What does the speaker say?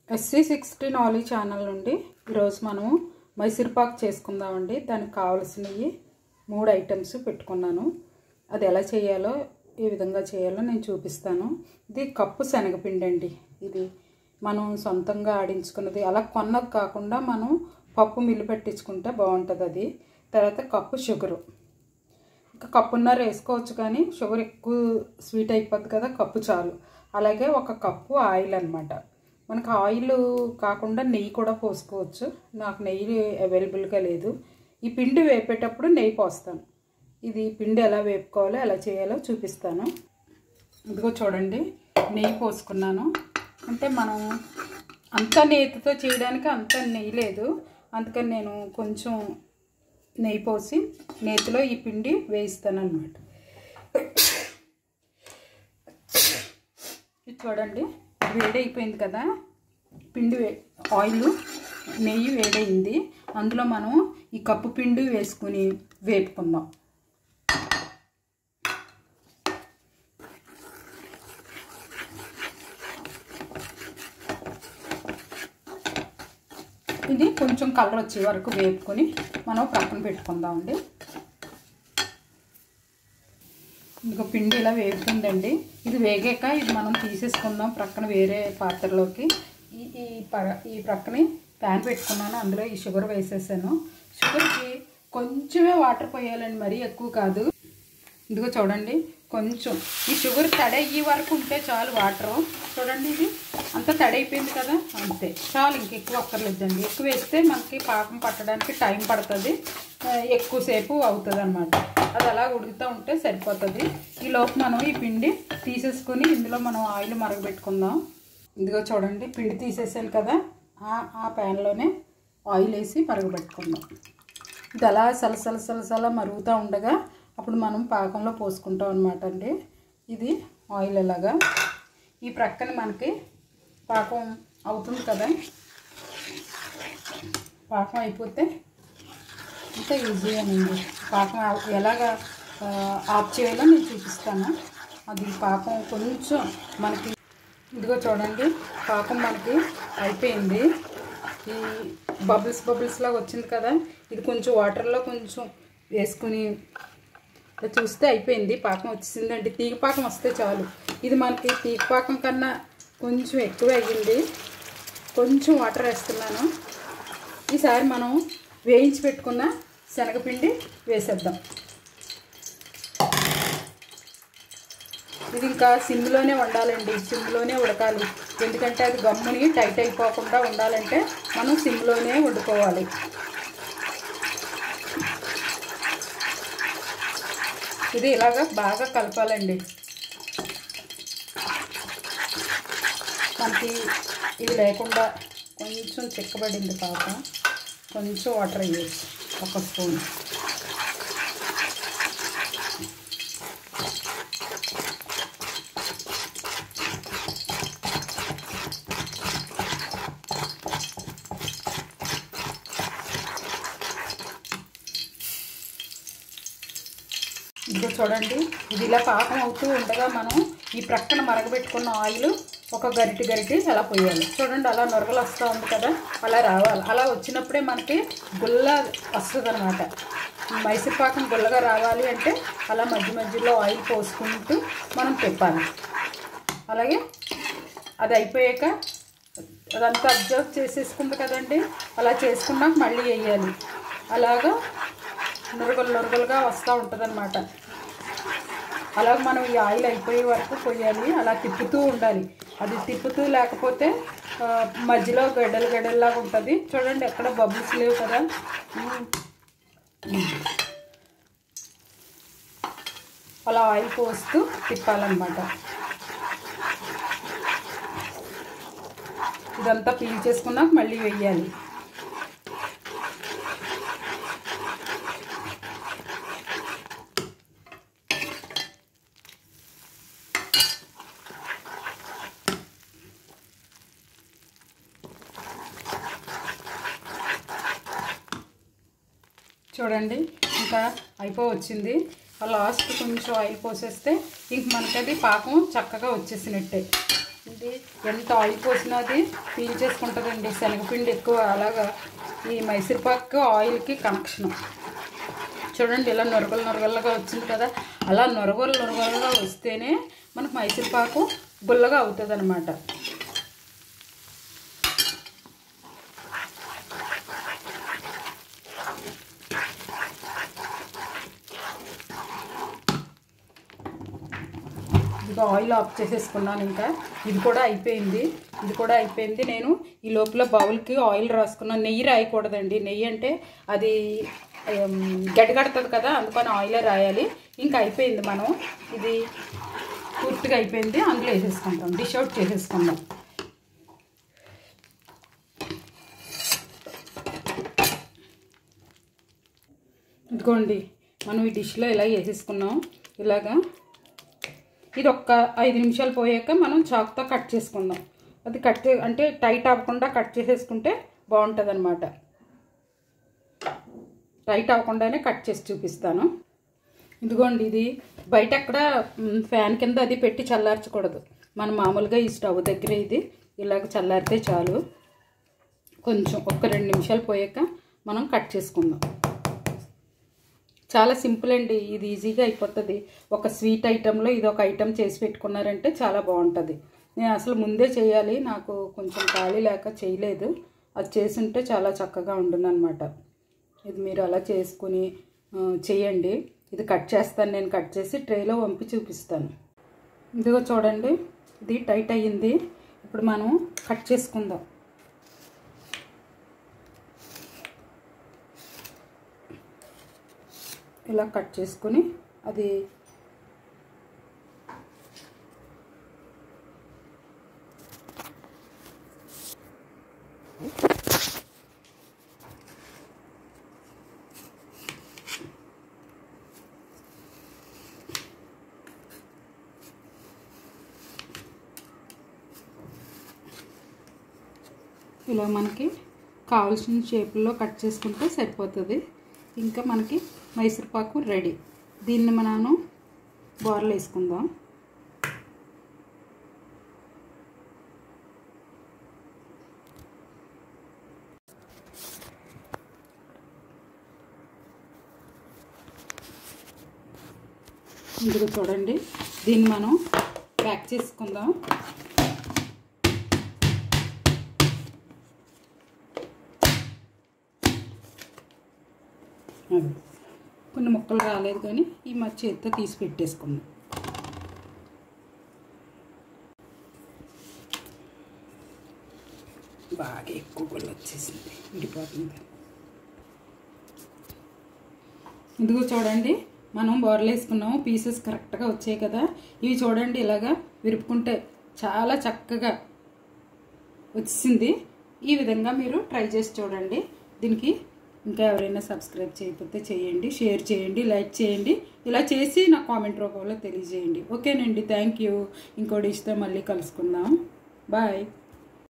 SC sixteen Ali channel నుండి ఈరోజు మనము మైసూర్పాక్ చేసుకుందామండి దానికి కావాల్సినవి మూడు ఐటమ్స్ పెట్టుకున్నాను అది ఎలా చేయాలో ఏ విధంగా చేయాలో నేను చూపిస్తాను ఇది కప్పు శనగపిండి అండి ఇది మనం సొంతంగా ఆడించుకున్నది అలా కొన్నది కాకుండా మనం పప్పు మిల్లు పెట్టించుకుంటే బాగుంటుంది అది తర్వాత కప్పు షుగరు ఇంకా కప్పున్నర వేసుకోవచ్చు కానీ షుగర్ ఎక్కువ స్వీట్ అయిపోద్ది కదా కప్పు చాలు అలాగే ఒక కప్పు ఆయిల్ అనమాట మనకు ఆయిల్ కాకుండా నెయ్యి కూడా పోసుకోవచ్చు నాకు నెయ్యి అవైలబుల్గా లేదు ఈ పిండి వేపేటప్పుడు నెయ్యి పోస్తాను ఇది పిండి ఎలా వేపుకోవాలో ఎలా చేయాలో చూపిస్తాను ఇదిగో చూడండి నెయ్యి పోసుకున్నాను అంటే మనం అంత నేతితో చేయడానికి అంత నెయ్యి లేదు అందుకని నేను కొంచెం నెయ్యి పోసి నేతిలో ఈ పిండి వేయిస్తాను అనమాట ఇది చూడండి వేడైపోయింది కదా పిండి వే ఆయిల్ నెయ్యి వేడైంది అందులో మనం ఈ కప్పు పిండి వేసుకుని వేపుకుందాం ఇది కొంచెం కలర్ వచ్చే వరకు వేపుకొని మనం ప్రక్కన పెట్టుకుందామండి ఇంకా పిండి ఇలా వేగుతుందండి ఇది వేగాక ఇది మనం తీసేసుకుందాం ప్రక్కన వేరే పాత్రలోకి ఈ ఈ ప ఈ ప్రక్కనే ప్యాన్ పెట్టుకున్నాను అందులో ఈ షుగర్ వేసేసాను షుగర్కి కొంచెమే వాటర్ పోయాలండి మరీ ఎక్కువ కాదు ఇదిగో చూడండి కొంచెం ఈ షుగర్ తడి అయ్యే వరకు ఉంటే చాలు వాటరు చూడండి ఇది అంతా తడి అయిపోయింది కదా అంతే చాలు ఇంక ఎక్కువ అక్కర్లేదండి ఎక్కువ వేస్తే మనకి పాకం పట్టడానికి టైం పడుతుంది ఎక్కువసేపు అవుతుంది అనమాట అది అలా ఉడుకుతూ ఉంటే సరిపోతుంది ఈ లోపు మనం ఈ పిండి తీసేసుకొని ఇందులో మనం ఆయిల్ మరగబెట్టుకుందాం ఇదిగో చూడండి పిండి తీసేసాను కదా ఆ ప్యాన్లోనే ఆయిల్ వేసి మరగబెట్టుకుందాం ఇది అలా సలసల సలసల మరుగుతూ ఉండగా అప్పుడు మనం పాకంలో పోసుకుంటాం అనమాట అండి ఇది ఆయిల్ ఎలాగా ఈ ప్రక్కన మనకి పాకం అవుతుంది కదా పాకం అయిపోతే ఇంకా ఈజీగానండి పాకం ఎలాగా ఆఫ్ చేయాలో నేను చూపిస్తాను అది పాకం కొంచెం మనకి ఇదిగో చూడండి పాకం మనకి అయిపోయింది ఈ బబుల్స్ బబుల్స్లాగా వచ్చింది కదా ఇది కొంచెం వాటర్లో కొంచెం వేసుకుని చూస్తే అయిపోయింది పాకం వచ్చేసిందండి తీగ పాకం వస్తే చాలు ఇది మనకి తీగ పాకం కన్నా కొంచెం ఎక్కువ అయ్యింది కొంచెం వాటర్ వేస్తున్నాను ఈసారి మనం వేయించి పెట్టుకున్న శనగపిండి వేసేద్దాం ఇది ఇంకా సిమ్లోనే వండాలండి సిమ్లోనే ఉడకాలి ఎందుకంటే అది గమ్ముని టైట్ అయిపోకుండా ఉండాలంటే మనం సిమ్లోనే వండుకోవాలి ఇది ఇలాగ బాగా కలపాలండి మనకి ఇది లేకుండా కొంచెం చిక్కబడింది పాప కొంచెం వాటర్ వేయచ్చు ఒక స్పూన్ ఇదిగో చూడండి ఇది ఇలా పాకం అవుతూ ఉండగా మనం ఈ ప్రక్కన మరగబెట్టుకున్న ఆయిల్ ఒక గరిటి గరిటి అలా పోయాలి చూడండి అలా నొరగలు వస్తూ ఉంది కదా అలా రావాలి అలా వచ్చినప్పుడే మనకి గుల్ల వస్తుంది అనమాట మైసూర్ పాకం గుల్లగా రావాలి అంటే అలా మధ్య మధ్యలో ఆయిల్ పోసుకుంటూ మనం తిప్పాలి అలాగే అది అయిపోయాక అదంతా అబ్జర్వ్ చేసేసుకుంది కదండి అలా చేసుకున్నాక మళ్ళీ వేయాలి అలాగా నురగలు నురగలుగా వస్తూ ఉంటుంది అనమాట అలా మనం ఈ ఆయిల్ అయిపోయే వరకు పోయాలి అలా తిప్పుతూ ఉండాలి అది తిప్పుతూ లేకపోతే మధ్యలో గడ్డలు గడ్డల్లాగా ఉంటుంది చూడండి ఎక్కడ బబుల్స్ లేవు కదా అలా ఆయిల్ పోస్తూ తిప్పాలన్నమాట ఇదంతా పీల్ చేసుకున్నాక మళ్ళీ వెయ్యాలి చూడండి ఇంకా అయిపో వచ్చింది లాస్ట్ కొంచెం ఆయిల్ పోసేస్తే ఇంక మనకి అది పాకం చక్కగా వచ్చేసినట్టే ఇది ఎంత ఆయిల్ పోసినా అది పీల్ చేసుకుంటుందండి శనగపిండి ఎక్కువ అలాగా ఈ మైసూర్పాకు ఆయిల్కి కనెక్షన్ చూడండి ఇలా నొరగలు నొరగలుగా వచ్చింది కదా అలా నొరగలు నొరగలుగా వస్తేనే మనకు మైసూర్పాకు గుల్లగా అవుతుంది అనమాట ఇది ఆయిల్ ఆఫ్ చేసేసుకున్నాను ఇంకా ఇది కూడా అయిపోయింది ఇది కూడా అయిపోయింది నేను ఈ లోపల బౌల్కి ఆయిల్ రాసుకున్నాను నెయ్యి రాయకూడదండి నెయ్యి అంటే అది ఏం, గడ్డగడుతుంది కదా అందుకని ఆయిలే రాయాలి ఇంకా అయిపోయింది మనం ఇది పూర్తిగా అయిపోయింది అందులో వేసేసుకుంటాం డిష్ అవుట్ చేసేసుకుందాం ఇదిగోండి మనం ఈ డిష్లో ఇలా వేసేసుకున్నాం ఇలాగా ఇది ఒక్క ఐదు నిమిషాలు పోయాక మనం చాకుతో కట్ చేసుకుందాం అది కట్ చే అంటే టైట్ అవ్వకుండా కట్ చేసేసుకుంటే బాగుంటుంది అనమాట టైట్ అవ్వకుండానే కట్ చేసి చూపిస్తాను ఇదిగోండి ఇది బయట అక్కడ మ్, ఫ్యాన్ కింద అది పెట్టి చల్లార్చకూడదు మనం మామూలుగా ఈ స్టవ్ దగ్గర ఇది ఇలాగ చల్లారితే చాలు కొంచెం ఒక్క రెండు నిమిషాలు పోయాక మనం కట్ చేసుకుందాం చాలా సింపుల్ అండి ఇది ఈజీగా అయిపోతుంది ఒక స్వీట్ ఐటెంలో ఇది ఒక ఐటెం చేసి పెట్టుకున్నారంటే చాలా బాగుంటుంది నేను అసలు ముందే చేయాలి నాకు కొంచెం ఖాళీ లేక చేయలేదు అది చేసుంటే చాలా చక్కగా ఉంటుందన్నమాట ఇది మీరు అలా చేసుకుని ఆ, చేయండి ఇది కట్ చేస్తాను నేను కట్ చేసి ట్రేలో వంపి చూపిస్తాను ఇదిగో చూడండి ఇది టైట్ అయ్యింది ఇప్పుడు మనం కట్ చేసుకుందాం ఇలా కట్ చేసుకొని అది ఇలా మనకి కావాల్సిన షేపుల్లో కట్ చేసుకుంటే సరిపోతుంది ఇంకా మనకి మైసూర్పాకు రెడీ దీన్ని మనం బోర్లు వేసుకుందాం ఇందులో చూడండి దీన్ని మనం ప్యాక్ చేసుకుందాం అది కొన్ని ముక్కలు రాలేదు కానీ ఈ మా చేతితో తీసి పెట్టేసుకుందాం బాగా ఎక్కువ గుళ్ళు వచ్చేసింది విడిపోతుంది ఇదిగో చూడండి మనం బోర్లు వేసుకున్నాము పీసెస్ కరెక్ట్గా వచ్చాయి కదా ఇవి చూడండి ఇలాగా విరుపుకుంటే చాలా చక్కగా వచ్చింది ఈ విధంగా మీరు ట్రై చేసి చూడండి దీనికి ఇంకా ఎవరైనా సబ్స్క్రైబ్ చేయకపోతే చేయండి షేర్ చేయండి లైక్ చేయండి ఇలా చేసి నా కామెంట్ రూపంలో తెలియజేయండి ఓకేనండి థ్యాంక్ యూ ఇంకో డిష్తో మళ్ళీ కలుసుకుందాం బాయ్